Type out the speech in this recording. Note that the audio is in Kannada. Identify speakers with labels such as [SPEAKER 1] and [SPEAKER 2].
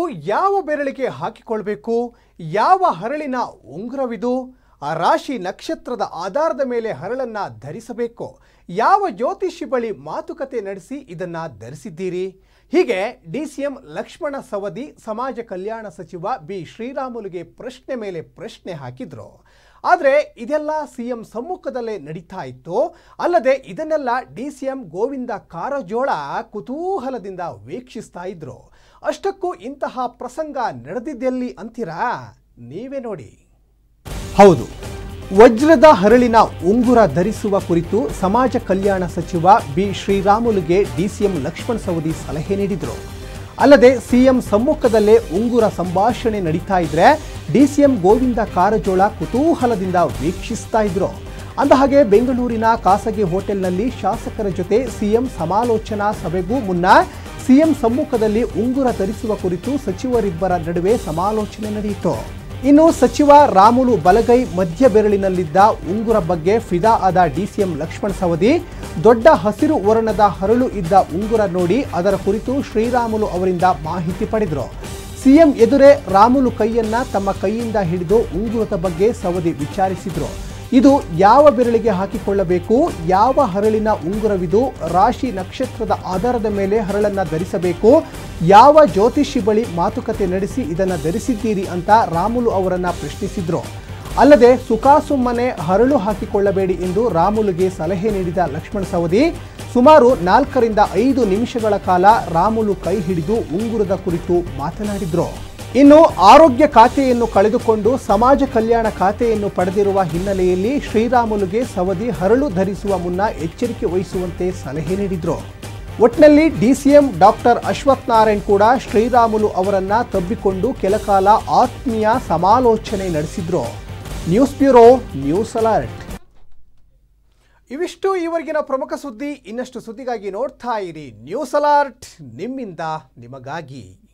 [SPEAKER 1] ಯಾವ ಬೆರಳಿಗೆ ಹಾಕಿಕೊಳ್ಬೇಕು ಯಾವ ಹರಳಿನ ಉಂಗುರವಿದು ಆ ರಾಶಿ ನಕ್ಷತ್ರದ ಆಧಾರದ ಮೇಲೆ ಹರಳನ್ನ ಧರಿಸಬೇಕು ಯಾವ ಜ್ಯೋತಿಷಿ ಬಳಿ ಮಾತುಕತೆ ನಡೆಸಿ ಇದನ್ನ ಧರಿಸಿದ್ದೀರಿ ಹೀಗೆ D C M Lakshmana Savadi ಸಮಾಜ ಕಲ್ಯಾಣ ಸಚಿವ ಬಿ ಶ್ರೀರಾಮುಲುಗೆ ಪ್ರಶ್ನೆ ಮೇಲೆ ಪ್ರಶ್ನೆ ಹಾಕಿದ್ರು ಆದರೆ ಇದೆಲ್ಲ ಸಿಎಂ ಸಮ್ಮುಖದಲ್ಲೇ ನಡೀತಾ ಇತ್ತು ಅಲ್ಲದೆ ಇದನ್ನೆಲ್ಲ D C M Govind Karjol ಕುತೂಹಲದಿಂದ ವೀಕ್ಷಿಸ್ತಾ ಇದ್ರು ಅಷ್ಟಕ್ಕೂ ಇಂತಹ ಪ್ರಸಂಗ ನಡೆದಿದ್ದೆಲ್ಲಿ ಅಂತೀರಾ ನೀವೇ ನೋಡಿ ಹೌದು ವಜ್ರದ ಹರಳಿನ ಉಂಗುರ ಧರಿಸುವ ಕುರಿತು ಸಮಾಜ ಕಲ್ಯಾಣ ಸಚಿವ ಬಿ ಶ್ರೀರಾಮುಲುಗೆ ಡಿಸಿಎಂ ಲಕ್ಷ್ಮಣ್ ಸವದಿ ಸಲಹೆ ನೀಡಿದರು ಅಲ್ಲದೆ ಸಿಎಂ ಸಮ್ಮುಖದಲ್ಲೇ ಉಂಗುರ ಸಂಭಾಷಣೆ ನಡೀತಾ ಇದ್ರೆ ಡಿಸಿಎಂ ಗೋವಿಂದ ಕಾರಜೋಳ ಕುತೂಹಲದಿಂದ ವೀಕ್ಷಿಸ್ತಾ ಇದ್ರು ಅಂದಹಾಗೆ ಬೆಂಗಳೂರಿನ ಖಾಸಗಿ ಹೋಟೆಲ್ನಲ್ಲಿ ಶಾಸಕರ ಜೊತೆ ಸಿಎಂ ಸಮಾಲೋಚನಾ ಸಭೆಗೂ ಮುನ್ನ ಸಿಎಂ ಸಮ್ಮುಖದಲ್ಲಿ ಉಂಗುರ ಧರಿಸುವ ಕುರಿತು ಸಚಿವರಿಬ್ಬರ ನಡುವೆ ಸಮಾಲೋಚನೆ ನಡೆಯಿತು ಇನ್ನು ಸಚಿವ ರಾಮುಲು ಬಲಗೈ ಮಧ್ಯ ಬೆರಳಿನಲ್ಲಿದ್ದ ಉಂಗುರ ಬಗ್ಗೆ ಫಿದಾ ಆದ ಡಿಸಿಎಂ ಲಕ್ಷ್ಮಣ್ ಸವದಿ ದೊಡ್ಡ ಹಸಿರು ವರ್ಣದ ಹರಳು ಇದ್ದ ಉಂಗುರ ನೋಡಿ ಅದರ ಕುರಿತು ಶ್ರೀರಾಮುಲು ಅವರಿಂದ ಮಾಹಿತಿ ಪಡೆದರು ಸಿಎಂ ಎದುರೇ ರಾಮುಲು ಕೈಯನ್ನ ತಮ್ಮ ಕೈಯಿಂದ ಹಿಡಿದು ಉಂಗುರದ ಬಗ್ಗೆ ಸವದಿ ವಿಚಾರಿಸಿದ್ರು ಇದು ಯಾವ ಬೆರಳಿಗೆ ಹಾಕಿಕೊಳ್ಳಬೇಕು ಯಾವ ಹರಳಿನ ಉಂಗುರವಿದು ರಾಶಿ ನಕ್ಷತ್ರದ ಆಧಾರದ ಮೇಲೆ ಹರಳನ್ನ ಧರಿಸಬೇಕು ಯಾವ ಜ್ಯೋತಿಷಿ ಬಳಿ ಮಾತುಕತೆ ನಡೆಸಿ ಇದನ್ನ ಧರಿಸಿದ್ದೀರಿ ಅಂತ ರಾಮುಲು ಅವರನ್ನ ಪ್ರಶ್ನಿಸಿದ್ರು ಅಲ್ಲದೆ ಸುಖಾಸುಮ್ಮನೆ ಹರಳು ಹಾಕಿಕೊಳ್ಳಬೇಡಿ ಎಂದು ರಾಮುಲುಗೆ ಸಲಹೆ ನೀಡಿದ ಲಕ್ಷ್ಮಣ್ ಸವದಿ ಸುಮಾರು ನಾಲ್ಕರಿಂದ ಐದು ನಿಮಿಷಗಳ ಕಾಲ ರಾಮುಲು ಕೈ ಹಿಡಿದು ಉಂಗುರದ ಕುರಿತು ಮಾತನಾಡಿದ್ರು ಇನ್ನು ಆರೋಗ್ಯ ಖಾತೆಯನ್ನು ಕಳೆದುಕೊಂಡು ಸಮಾಜ ಕಲ್ಯಾಣ ಖಾತೆಯನ್ನು ಪಡೆದಿರುವ ಹಿನ್ನೆಲೆಯಲ್ಲಿ ಶ್ರೀರಾಮುಲುಗೆ ಸವದಿ ಹರಳು ಧರಿಸುವ ಮುನ್ನ ಎಚ್ಚರಿಕೆ ವಹಿಸುವಂತೆ ಸಲಹೆ ನೀಡಿದ್ರು ಒಟ್ನಲ್ಲಿ ಡಿಸಿಎಂ ಡಾಕ್ಟರ್ ಅಶ್ವಥ್ ನಾರಾಯಣ್ ಕೂಡ ಶ್ರೀರಾಮುಲು ಅವರನ್ನ ತಬ್ಬಿಕೊಂಡು ಕೆಲಕಾಲ ಆತ್ಮೀಯ ಸಮಾಲೋಚನೆ ನಡೆಸಿದ್ರು ನ್ಯೂಸ್ ಬ್ಯೂರೋ ನ್ಯೂಸ್ ಅಲರ್ಟ್ ಇವಿಷ್ಟು ಈವರೆಗಿನ ಪ್ರಮುಖ ಸುದ್ದಿ ಇನ್ನಷ್ಟು ಸುದ್ದಿಗಾಗಿ ನೋಡ್ತಾ ಇರಿ ನ್ಯೂಸ್ ಅಲರ್ಟ್ ನಿಮ್ಮಿಂದ ನಿಮಗಾಗಿ